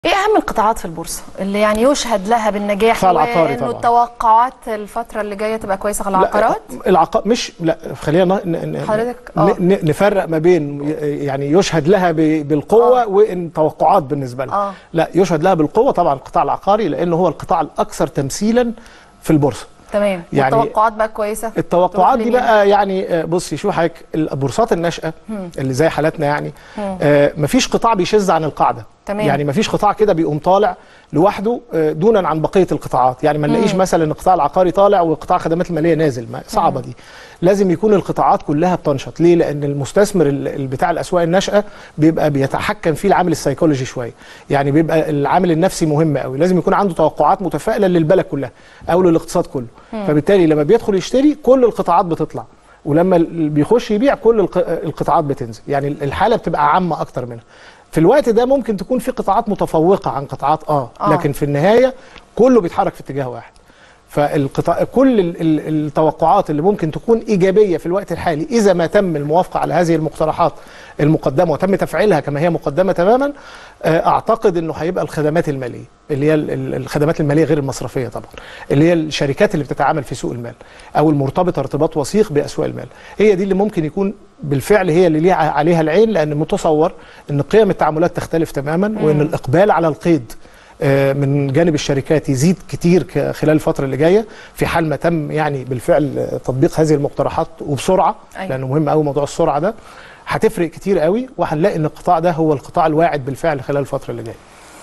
ايه اهم القطاعات في البورصه اللي يعني يشهد لها بالنجاح القطاع العقاري وانه طبعاً. التوقعات الفتره اللي جايه تبقى كويسه على العقارات لا العقار مش لا خلينا ن- ن- حضرتك- ن- آه. ن- نفرق ما بين ي- يعني يشهد لها ب- بالقوه آه. وان توقعات بالنسبه لها آه. لا يشهد لها بالقوه طبعا القطاع العقاري لانه هو القطاع الاكثر تمثيلا في البورصه تمام يعني التوقعات بقى كويسه التوقعات تروح دي لمين؟ بقى يعني آه، بصي شوف حضرتك البورصات الناشئه اللي زي حالاتنا يعني آه، مفيش قطاع بيشذ عن القاعده تمام. يعني مفيش قطاع كده بيقوم طالع لوحده آه، دونا عن بقيه القطاعات يعني ما نلاقيش مثلا القطاع العقاري طالع وقطاع الخدمات الماليه نازل ما صعبه دي لازم يكون القطاعات كلها بتنشط ليه لان المستثمر ال- ال- بتاع الاسواق الناشئه بيبقى بيتحكم فيه العامل السيكولوجي شويه يعني بيبقى العامل النفسي مهم قوي لازم يكون عنده توقعات متفائله للبلد كلها او للاقتصاد كله فبالتالي لما بيدخل يشتري كل القطاعات بتطلع ولما ال- بيخش يبيع كل الق- القطاعات بتنزل يعني الحاله بتبقى عامه اكتر منها في الوقت ده ممكن تكون في قطاعات متفوقه عن قطاعات اه, آه. لكن في النهايه كله بيتحرك في اتجاه واحد فالقطاع كل ال- ال- التوقعات اللي ممكن تكون ايجابيه في الوقت الحالي اذا ما تم الموافقه على هذه المقترحات المقدمه وتم تفعيلها كما هي مقدمه تماما آه، اعتقد انه هيبقى الخدمات الماليه اللي هي ال- ال- الخدمات الماليه غير المصرفيه طبعا اللي هي الشركات اللي بتتعامل في سوق المال او المرتبطه ارتباط وثيق باسواق المال هي دي اللي ممكن يكون بالفعل هي اللي ليها عليها العين لان متصور ان قيم التعاملات تختلف تماما وان الاقبال على القيد آه، من جانب الشركات يزيد كتير ك- خلال الفترة اللي جاية في حال ما تم يعني بالفعل آه، تطبيق هذه المقترحات وبسرعة أيوة. لأنه مهم قوي موضوع السرعة ده هتفرق كتير قوي وهنلاقي ان القطاع ده هو القطاع الواعد بالفعل خلال الفترة اللي جاية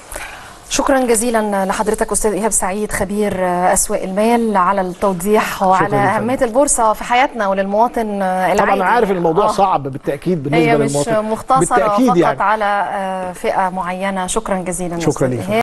شكرا جزيلا لحضرتك استاذ ايهاب سعيد خبير اسواق المال على التوضيح وعلى شكراً جداً. اهميه البورصه في حياتنا وللمواطن العادي طبعا انا عارف ان الموضوع آه. صعب بالتأكيد بالنسبة هي مش للمواطن مختصره بالتأكيد فقط يعني على آه، فئه معينه شكرا جزيلا شكراً أستاذ ليك. إيهاب.